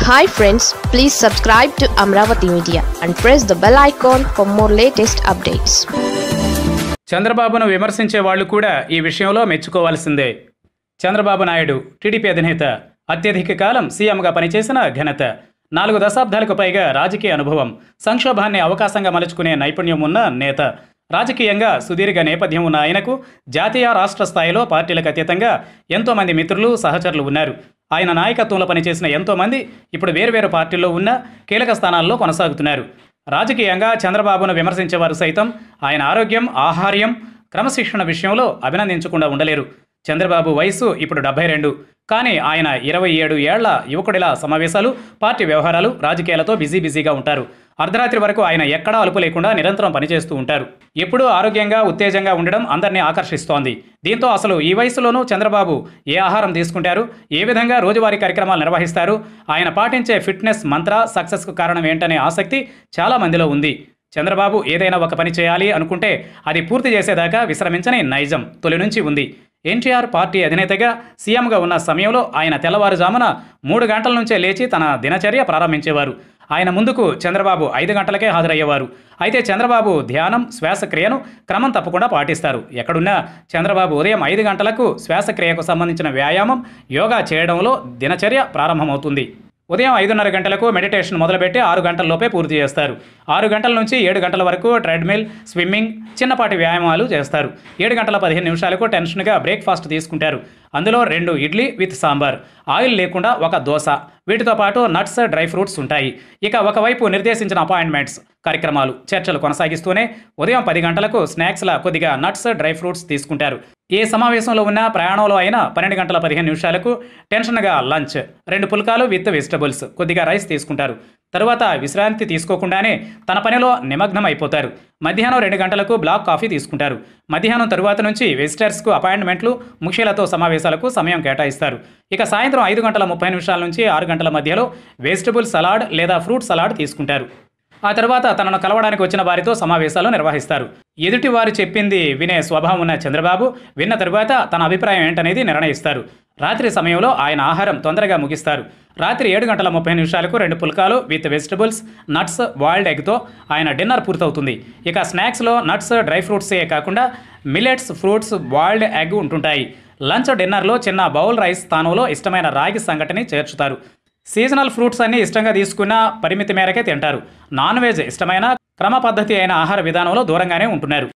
hi friends please subscribe to Amaravati media and press the bell icon for more latest updates చంద్రబాబును విమర్శించే వాళ్ళు కూడా ఈ విషయంలో మెచ్చుకోవాల్సిందే చంద్రబాబు నాయుడు టీడీపీ అధినేత అత్యధిక కాలం సీఎంగా పనిచేసిన ఘనత నాలుగు దశాబ్దాలకు పైగా రాజకీయ అనుభవం సంక్షోభాన్ని అవకాశంగా మలుచుకునే నైపుణ్యం ఉన్న నేత రాజకీయంగా సుదీర్ఘ నేపథ్యం ఉన్న ఆయనకు జాతీయ రాష్ట్ర స్థాయిలో పార్టీలకు అతీతంగా ఎంతోమంది మిత్రులు సహచరులు ఉన్నారు ఆయన నాయకత్వంలో పనిచేసిన ఎంతోమంది ఇప్పుడు వేరువేరు పార్టీల్లో ఉన్న కీలక స్థానాల్లో కొనసాగుతున్నారు రాజకీయంగా చంద్రబాబును విమర్శించేవారు సైతం ఆయన ఆరోగ్యం ఆహార్యం క్రమశిక్షణ విషయంలో అభినందించకుండా ఉండలేరు చంద్రబాబు వయసు ఇప్పుడు డెబ్బై రెండు కానీ ఆయన ఇరవై ఏడు ఏళ్ల యువకుడిలా సమావేశాలు పార్టీ వ్యవహారాలు రాజకీయాలతో బిజీ బిజీగా ఉంటారు అర్ధరాత్రి వరకు ఆయన ఎక్కడా అలుపు లేకుండా నిరంతరం పనిచేస్తూ ఉంటారు ఎప్పుడూ ఆరోగ్యంగా ఉత్తేజంగా ఉండడం అందరినీ ఆకర్షిస్తోంది దీంతో అసలు ఈ వయసులోనూ చంద్రబాబు ఏ ఆహారం తీసుకుంటారు ఏ విధంగా రోజువారీ కార్యక్రమాలు నిర్వహిస్తారు ఆయన పాటించే ఫిట్నెస్ మంత్ర సక్సెస్కు కారణం ఏంటనే ఆసక్తి చాలా మందిలో ఉంది చంద్రబాబు ఏదైనా ఒక పని చేయాలి అనుకుంటే అది పూర్తి చేసేదాకా విశ్రమించని నైజం తొలి నుంచి ఉంది ఎన్టీఆర్ పార్టీ అధినేతగా సీఎంగా ఉన్న సమయంలో ఆయన తెల్లవారుజామున మూడు గంటల నుంచే లేచి తన దినచర్య ప్రారంభించేవారు ఆయన ముందుకు చంద్రబాబు ఐదు గంటలకే హాజరయ్యేవారు అయితే చంద్రబాబు ధ్యానం శ్వాసక్రియను క్రమం తప్పకుండా పాటిస్తారు ఎక్కడున్నా చంద్రబాబు ఉదయం ఐదు గంటలకు శ్వాసక్రియకు సంబంధించిన వ్యాయామం యోగా చేయడంలో దినచర్య ప్రారంభమవుతుంది ఉదయం ఐదున్నర గంటలకు మెడిటేషన్ మొదలుపెట్టి ఆరు గంటల్లోపే పూర్తి చేస్తారు ఆరు గంటల నుంచి ఏడు గంటల వరకు ట్రెడ్మిల్ స్విమ్మింగ్ చిన్నపాటి వ్యాయామాలు చేస్తారు ఏడు గంటల పదిహేను నిమిషాలకు టెన్షన్గా బ్రేక్ఫాస్ట్ తీసుకుంటారు అందులో రెండు ఇడ్లీ విత్ సాంబార్ ఆయిల్ లేకుండా ఒక దోశ వీటితో పాటు నట్స్ డ్రై ఫ్రూట్స్ ఉంటాయి ఇక ఒకవైపు నిర్దేశించిన అపాయింట్మెంట్స్ కార్యక్రమాలు చర్చలు కొనసాగిస్తూనే ఉదయం పది గంటలకు స్నాక్స్లా కొద్దిగా నట్స్ డ్రై ఫ్రూట్స్ తీసుకుంటారు ఏ సమావేశంలో ఉన్నా ప్రయాణంలో అయినా పన్నెండు గంటల పదిహేను నిమిషాలకు టెన్షన్గా లంచ్ రెండు పుల్కాలు విత్ వెజిటబుల్స్ కొద్దిగా రైస్ తీసుకుంటారు తరువాత విశ్రాంతి తీసుకోకుండానే తన పనిలో నిమగ్నం అయిపోతారు మధ్యాహ్నం రెండు గంటలకు బ్లాక్ కాఫీ తీసుకుంటారు మధ్యాహ్నం తరువాత నుంచి విజిటర్స్కు అపాయింట్మెంట్లు ముఖ్యులతో సమావేశాలకు సమయం కేటాయిస్తారు ఇక సాయంత్రం ఐదు గంటల ముప్పై నిమిషాల నుంచి ఆరు గంటల మధ్యలో వెజిటబుల్ సలాడ్ లేదా ఫ్రూట్ సలాడ్ తీసుకుంటారు ఆ తర్వాత తనను కలవడానికి వచ్చిన వారితో సమావేశాలు నిర్వహిస్తారు ఎదుటి వారు చెప్పింది వినే స్వభావం ఉన్న చంద్రబాబు విన్న తరువాత తన అభిప్రాయం ఏంటనేది నిర్ణయిస్తారు రాత్రి సమయంలో ఆయన ఆహారం తొందరగా ముగిస్తారు రాత్రి ఏడు గంటల ముప్పై నిమిషాలకు రెండు పుల్కాలు విత్ వెజిటబుల్స్ నట్స్ బాయిల్డ్ ఎగ్తో ఆయన డిన్నర్ పూర్తవుతుంది ఇక స్నాక్స్లో నట్స్ డ్రై ఫ్రూట్సే కాకుండా మిల్లెట్స్ ఫ్రూట్స్ బాయిల్డ్ ఎగ్ ఉంటుంటాయి లంచ్ డిన్నర్లో చిన్న బౌల్ రైస్ స్థానంలో ఇష్టమైన రాగి సంగటిని చేర్చుతారు సీజనల్ ఫ్రూట్స్ అన్ని ఇష్టంగా తీసుకున్న పరిమితి మేరకే తింటారు నాన్ వెజ్ ఇష్టమైన క్రమ పద్ధతి అయిన ఆహార విధానంలో దూరంగానే ఉంటున్నారు